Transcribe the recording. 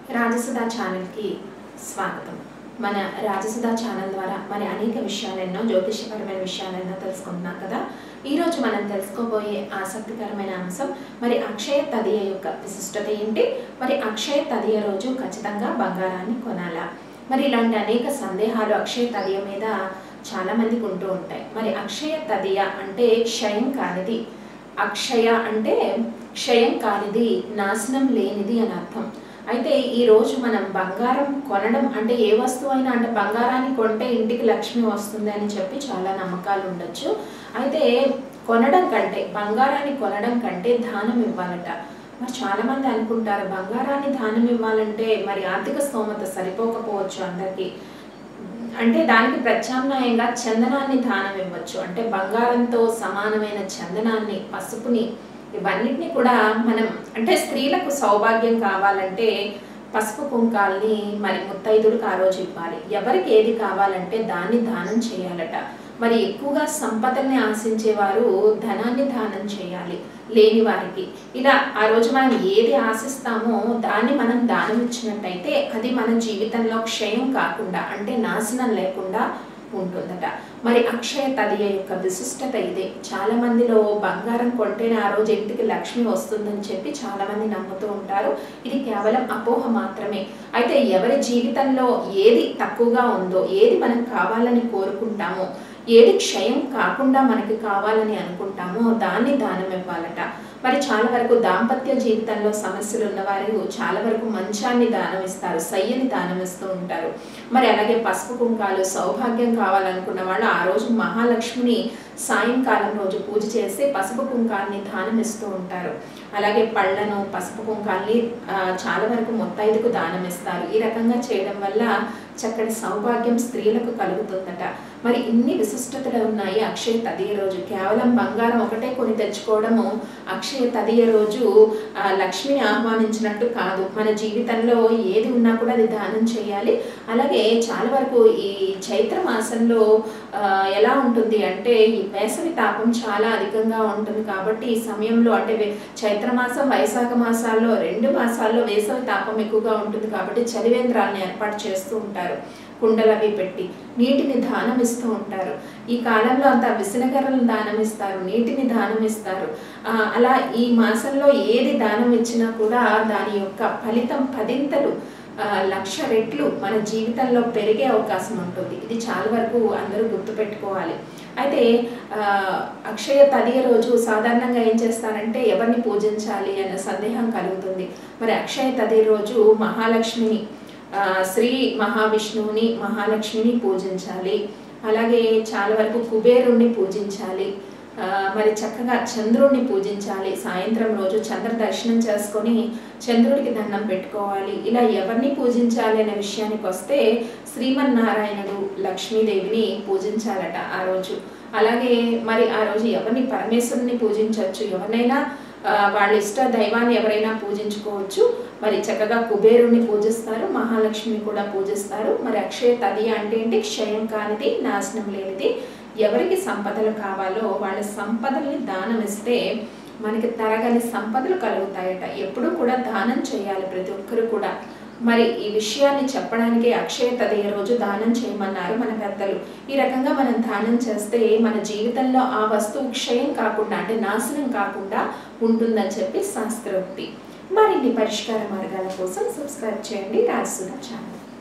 రాజసుధా ఛానల్కి స్వాగతం మన రాజసుధా ఛానల్ ద్వారా మరి అనేక విషయాలు ఎన్నో జ్యోతిష్యపరమైన విషయాలు ఎన్నో తెలుసుకుంటున్నాం కదా ఈరోజు మనం తెలుసుకోబోయే ఆసక్తికరమైన అంశం మరి అక్షయ తదియ యొక్క విశిష్టత ఏంటి మరి అక్షయ తదియ రోజు ఖచ్చితంగా బంగారాన్ని కొనాలా మరి ఇలాంటి అనేక సందేహాలు అక్షయ తదియ మీద చాలా మందికి ఉంటూ ఉంటాయి మరి అక్షయ తదియ అంటే క్షయం కానిది అక్షయ అంటే క్షయం కానిది నాశనం లేనిది అని అర్థం అయితే ఈ రోజు మనం బంగారం కొనడం అంటే ఏ వస్తువు అయినా అంటే బంగారాన్ని కొంటే ఇంటికి లక్ష్మి వస్తుంది అని చెప్పి చాలా నమ్మకాలు ఉండొచ్చు అయితే కొనడం కంటే బంగారాన్ని కొనడం కంటే దానం ఇవ్వాలట మరి చాలా మంది అనుకుంటారు బంగారాన్ని దానం ఇవ్వాలంటే మరి ఆర్థిక స్తోమత సరిపోకపోవచ్చు అందరికీ అంటే దానికి ప్రత్యామ్నాయంగా చందనాన్ని దానం ఇవ్వచ్చు అంటే బంగారంతో సమానమైన చందనాన్ని పసుపుని ఇవన్నిటిని కూడా మనం అంటే స్త్రీలకు సౌభాగ్యం కావాలంటే పసుపు కుంకాల్ని మరి ముత్తైదులకు ఆ రోజు ఇవ్వాలి ఎవరికి ఏది కావాలంటే దాన్ని దానం చేయాలట మరి ఎక్కువగా సంపదల్ని ఆశించేవారు ధనాన్ని దానం చేయాలి లేని వారికి ఇలా ఆ రోజు మనం ఏది ఆశిస్తామో దాన్ని మనం దానం ఇచ్చినట్టయితే అది మన జీవితంలో క్షయం కాకుండా అంటే నాశనం లేకుండా ఉంటుందట మరి అక్షయ తదియ యొక్క విశిష్టత ఇదే చాలా మందిలో బంగారం కొంటేనే ఆ రోజు ఇంటికి లక్ష్మి వస్తుందని చెప్పి చాలా మంది నమ్ముతూ ఉంటారు ఇది కేవలం అపోహ మాత్రమే అయితే ఎవరి జీవితంలో ఏది తక్కువగా ఉందో ఏది మనం కావాలని కోరుకుంటామో ఏది క్షయం కాకుండా మనకి కావాలని అనుకుంటామో దాన్ని దానం ఇవ్వాలట మరి చాలా వరకు దాంపత్య జీవితంలో సమస్యలు ఉన్నవారు చాలా వరకు మంచాన్ని దానం ఇస్తారు సయ్యని దానం ఇస్తూ ఉంటారు మరి అలాగే పసుపు కుంకాలు సౌభాగ్యం కావాలనుకున్న వాళ్ళు ఆ రోజు మహాలక్ష్మిని సాయంకాలం రోజు పూజ చేసి పసుపు కుంకాల్ని దానం ఇస్తూ ఉంటారు అలాగే పళ్ళను పసుపు కుంకాల్ని ఆ, చాలా వరకు మొత్తైదుకు దానం ఇస్తారు ఈ రకంగా చేయడం వల్ల చక్కటి సౌభాగ్యం స్త్రీలకు కలుగుతుందట మరి ఇన్ని విశిష్టతలు ఉన్నాయి అక్షయ తదియ రోజు కేవలం బంగారం ఒకటే కొని తెచ్చుకోవడము అక్షయ తదియ రోజు ఆ, లక్ష్మిని ఆహ్వానించినట్టు కాదు మన జీవితంలో ఏది ఉన్నా కూడా అది దానం చేయాలి అలాగే చాలా వరకు ఈ చైత్ర మాసంలో ఆ, ఎలా ఉంటుంది అంటే ఈ వేసవి తాపం చాలా అధికంగా ఉంటుంది కాబట్టి ఈ సమయంలో అంటే వే- చైత్ర మాసం వైశాఖ మాసాల్లో రెండు మాసాల్లో వేసవి తాపం ఎక్కువగా ఉంటుంది కాబట్టి చలివేంద్రాలను ఏర్పాటు చేస్తూ ఉంటారు కుండలు అవి పెట్టి నీటిని దానం ఇస్తూ ఉంటారు ఈ కాలంలో అంతా విసనకర్రలను దానం ఇస్తారు నీటిని దానం ఇస్తారు ఆ, అలా ఈ మాసంలో ఏది దానం ఇచ్చినా కూడా దాని యొక్క ఫలితం పదింతలు ఆ, లక్ష రెట్లు మన జీవితంలో పెరిగే అవకాశం ఉంటుంది ఇది చాలా వరకు అందరూ గుర్తుపెట్టుకోవాలి అయితే ఆ, అక్షయ తదియ రోజు సాధారణంగా ఏం చేస్తారంటే ఎవరిని పూజించాలి అన్న సందేహం కలుగుతుంది మరి అక్షయ తదియ రోజు మహాలక్ష్మిని ఆ, శ్రీ మహావిష్ణువుని మహాలక్ష్మిని పూజించాలి అలాగే చాలా వరకు కుబేరుణ్ణి పూజించాలి ఆ, మరి చక్కగా చంద్రుడిని పూజించాలి సాయంత్రం రోజు చంద్ర దర్శనం చేసుకొని చంద్రుడికి దండం పెట్టుకోవాలి ఇలా ఎవరిని పూజించాలి అనే విషయానికి వస్తే శ్రీమన్నారాయణుడు లక్ష్మీదేవిని పూజించాలట ఆ రోజు అలాగే మరి ఆ రోజు ఎవరిని పరమేశ్వరుని పూజించవచ్చు ఎవరినైనా ఆ, వాళ్ళ ఇష్ట దైవాన్ని ఎవరైనా పూజించుకోవచ్చు మరి చక్కగా కుబేరుణ్ణి పూజిస్తారు మహాలక్ష్మిని కూడా పూజిస్తారు మరి అక్షయ తదియ అంటే ఏంటి క్షయం కానిది నాశనం లేనిది ఎవరికి సంపదలు కావాలో వాళ్ళ సంపదల్ని దానం ఇస్తే మనకి తరగని సంపదలు కలుగుతాయట ఎప్పుడూ కూడా దానం చేయాలి ప్రతి ఒక్కరు కూడా మరి ఈ విషయాన్ని చెప్పడానికి అక్షయ తదియ రోజు దానం చేయమన్నారు మన పెద్దలు ఈ రకంగా మనం దానం చేస్తే మన జీవితంలో ఆ వస్తువు క్షయం కాకుండా అంటే నాశనం కాకుండా ఉంటుందని చెప్పి శాస్త్రోక్తి మరిన్ని పరిష్కార మార్గాల కోసం సబ్స్క్రైబ్ చేయండి రాజసుధా ఛానల్